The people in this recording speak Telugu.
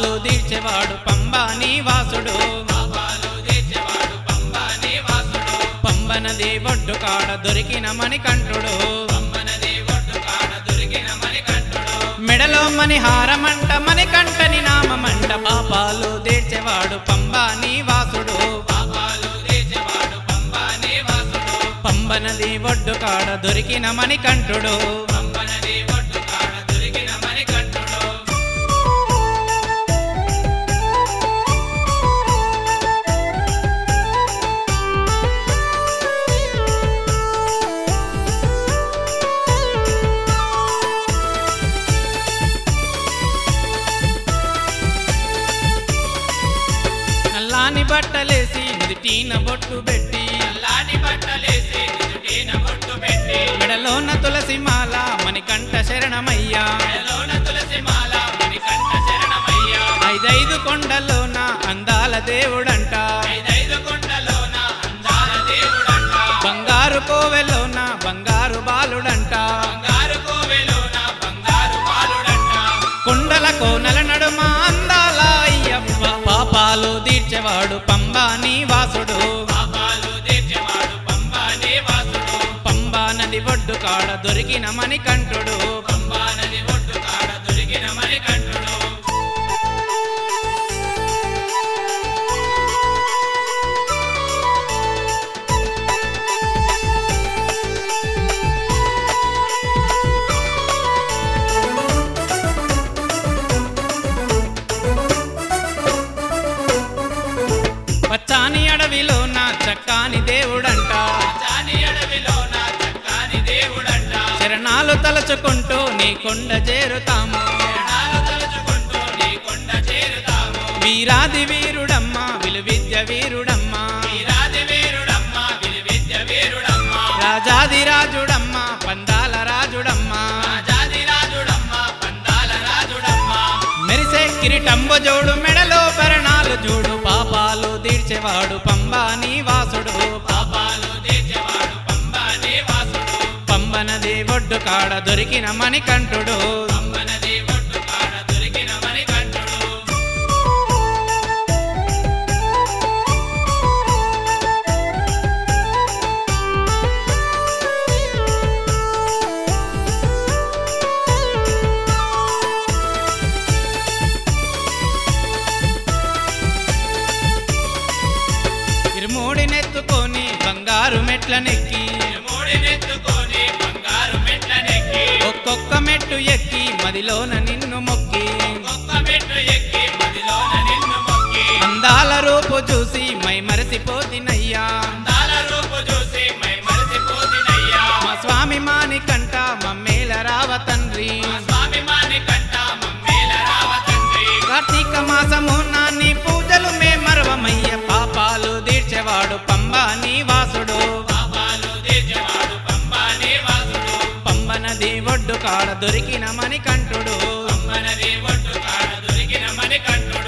పాపాలు తీర్చేవాడు పంబా నివాసుడు పాపాలు తీర్చేవాడు పంబా నివాసుడు పంబనది ఒడ్డు కాడ దొరికిన మణికంఠుడు పంబనది ఒడ్డు కాడ దొరికిన మణికంఠుడు మెడలో మణిహారమంట మణికంఠని నామమంట పాపాలు తీర్చేవాడు పంబా నివాసుడు పాపాలు తీర్చేవాడు పంబా నివాసుడు పంబనది ఒడ్డు కాడ దొరికిన మణికంఠుడు పంబనది ఒడ్డు కాడ దొరికిన మణికంఠుడు నల్లాని బట్టలేసి నుదిటీన బొట్టు పెట్టి నల్లాని బట్టలేసి నుదుటిన బొట్టు పెట్టి మెడలోన తులసి మాల మణికంఠ శరణమయ్యా మెడలోన తులసి మాల మణికంఠ శరణమయ్యా ఐదైదు కొండలోన అందాల దేవుడంట ఐదైదు కొండలోన అందాల దేవుడంట బంగారు కోవెలోన బంగారు బాలుడంట బంగారు కోవెలోన బంగారు బాలుడంట కొండల కోనల నడుమ అందాల అయ్యప్ప పాపాలు తీర్చేవాడు పంబా నివాసుడు పాపాలు తీర్చేవాడు పంబా నివాసుడు పంబా నది ఒడ్డు కాడ దొరికిన మణికంఠుడు పంబా నది ఒడ్డు కాడ దొరికిన మణికంఠుడు పచ్చాని అడవిలోన చక్కాని దేవుడంట చాని అడవిలోన చక్కాని దేవుడంట చరణాలు తలచుకుంటూ నీ కొండ చేరుతాము ప్రాణాలు తలుచుకుంటూ నీ కొండ చేరుతాము వీరాది వీరుడమ్మ విలువిద్య వీరుడమ్మ వీరాది వీరుడమ్మ విలువిద్య వీరుడమ్మ రాజాది రాజుడమ్మ పందాల రాజుడమ్మ రాజాది రాజుడమ్మ పందాల రాజుడమ్మ మెరిసే కిరీటంబు జోడు మెడలో భరణాలు జోడు పాపాలు తీర్చేవాడు పంబా నివాసుడు పాపాలు తీర్చేవాడు పంబా నివాసుడు పంబనది ఒడ్డు కాడ దొరికిన మణికంఠుడు పంబనది ఒడ్డు కాడ దొరికిన మణికంఠుడు ఇరుమూడినెత్తుకొని బంగారు మెట్లనెక్కి మూడినెత్తుకొని బంగారు మెట్లనెక్కి ఒక్కొక్క మెట్టు ఎక్కి మదిలోన నిన్ను మొక్కి ఒక్క మెట్టు ఎక్కి మదిలోన నిన్ను మొక్కి అందాల రూపు చూసి మై మరసిపోతినయ్యా అందాల రూపు చూసి మై మరచిపోతినయ్యా మా స్వామి మానికంట మమ్మేల రావ తండ్రి మా స్వామి మాని కంట మమ్మేల రావ తండ్రి కార్తీక మాసము నాన్ని పూజలు మే మరవమయ్య పాపాలు తీర్చేవాడు పంబా నివాసుడు పాపాలు తీర్చేవాడు పంబా నివాసుడు పంబనది ఒడ్డు కాడ దొరికిన మణికంఠుడు పంబనది ఒడ్డు కాడ దొరికిన మణికంఠుడు